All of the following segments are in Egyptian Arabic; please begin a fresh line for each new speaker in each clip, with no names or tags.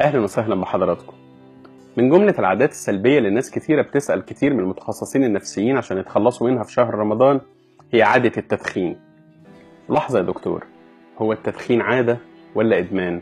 أهلا وسهلا بحضراتكم من جملة العادات السلبية اللي الناس كتيرة بتسأل كتير من المتخصصين النفسيين عشان يتخلصوا منها في شهر رمضان هي عادة التدخين لحظة يا دكتور هو التدخين عادة ولا إدمان؟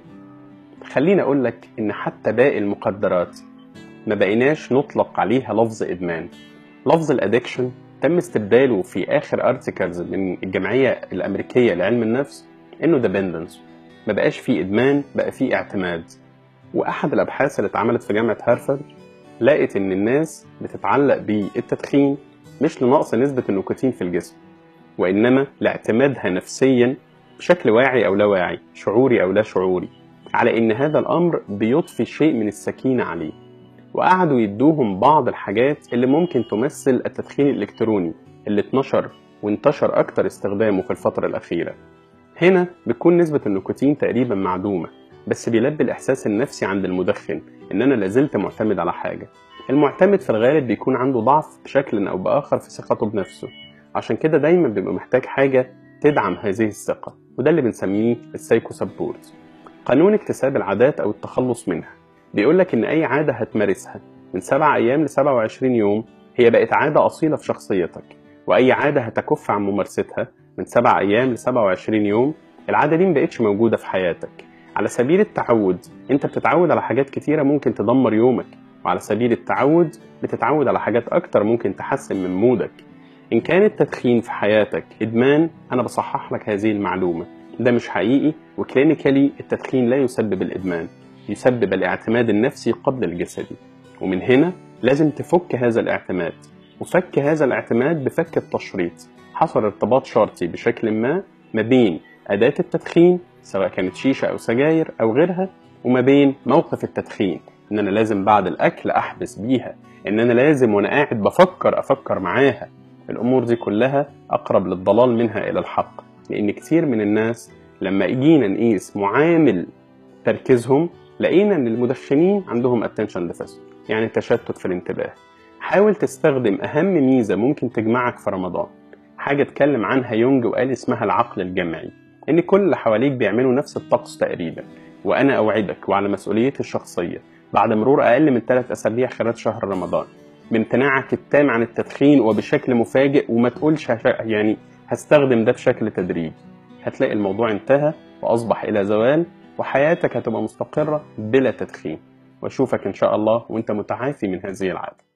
خليني أقول لك إن حتى باقي المقدرات ما بقيناش نطلق عليها لفظ إدمان لفظ الأدكشن تم استبداله في آخر أرتيكلز من الجمعية الأمريكية لعلم النفس إنه ديبندنس ما بقاش فيه إدمان بقى فيه اعتماد واحد الابحاث اللي اتعملت في جامعه هارفارد لقت ان الناس بتتعلق بالتدخين مش لنقص نسبه النيكوتين في الجسم وانما لاعتمادها نفسيا بشكل واعي او لا واعي شعوري او لا شعوري على ان هذا الامر بيضفي شيء من السكينه عليه وقعدوا يدوهم بعض الحاجات اللي ممكن تمثل التدخين الالكتروني اللي اتنشر وانتشر اكتر استخدامه في الفتره الاخيره هنا بتكون نسبه النيكوتين تقريبا معدومه بس بيلبي الإحساس النفسي عند المدخن إن أنا لازلت معتمد على حاجة المعتمد في الغالب بيكون عنده ضعف بشكل أو بآخر في ثقته بنفسه عشان كده دايما بيبقى محتاج حاجة تدعم هذه الثقة وده اللي بنسميه السايكو سبورت قانون اكتساب العادات أو التخلص منها بيقول لك إن أي عادة هتمارسها من 7 أيام ل 27 يوم هي بقت عادة أصيلة في شخصيتك وأي عادة هتكف عن ممارستها من 7 أيام ل 27 يوم العادة دي مبقتش موجودة في حياتك على سبيل التعود انت بتتعود على حاجات كتيرة ممكن تدمر يومك وعلى سبيل التعود بتتعود على حاجات اكتر ممكن تحسن من مودك ان كان التدخين في حياتك ادمان انا بصحح لك هذه المعلومة ده مش حقيقي وكلينيكالي التدخين لا يسبب الادمان يسبب الاعتماد النفسي قبل الجسدي ومن هنا لازم تفك هذا الاعتماد وفك هذا الاعتماد بفك التشريط حصل ارتباط شرطي بشكل ما ما بين أداة التدخين سواء كانت شيشة أو سجاير أو غيرها وما بين موقف التدخين إن أنا لازم بعد الأكل أحبس بيها إن أنا لازم وأنا قاعد بفكر أفكر معاها الأمور دي كلها أقرب للضلال منها إلى الحق لأن كتير من الناس لما جينا نقيس معامل تركيزهم لقينا إن المدخنين عندهم attention deficit يعني تشتت في الانتباه حاول تستخدم أهم ميزة ممكن تجمعك في رمضان حاجة اتكلم عنها يونج وقال اسمها العقل الجمعي ان كل اللي حواليك بيعملوا نفس الطقس تقريبا وانا اوعدك وعلى مسؤوليتي الشخصيه بعد مرور اقل من ثلاث اسابيع خلال شهر رمضان بامتناعك التام عن التدخين وبشكل مفاجئ وما تقولش هش... يعني هستخدم ده بشكل تدريجي هتلاقي الموضوع انتهى واصبح الى زوال وحياتك هتبقى مستقره بلا تدخين واشوفك ان شاء الله وانت متعافي من هذه العاده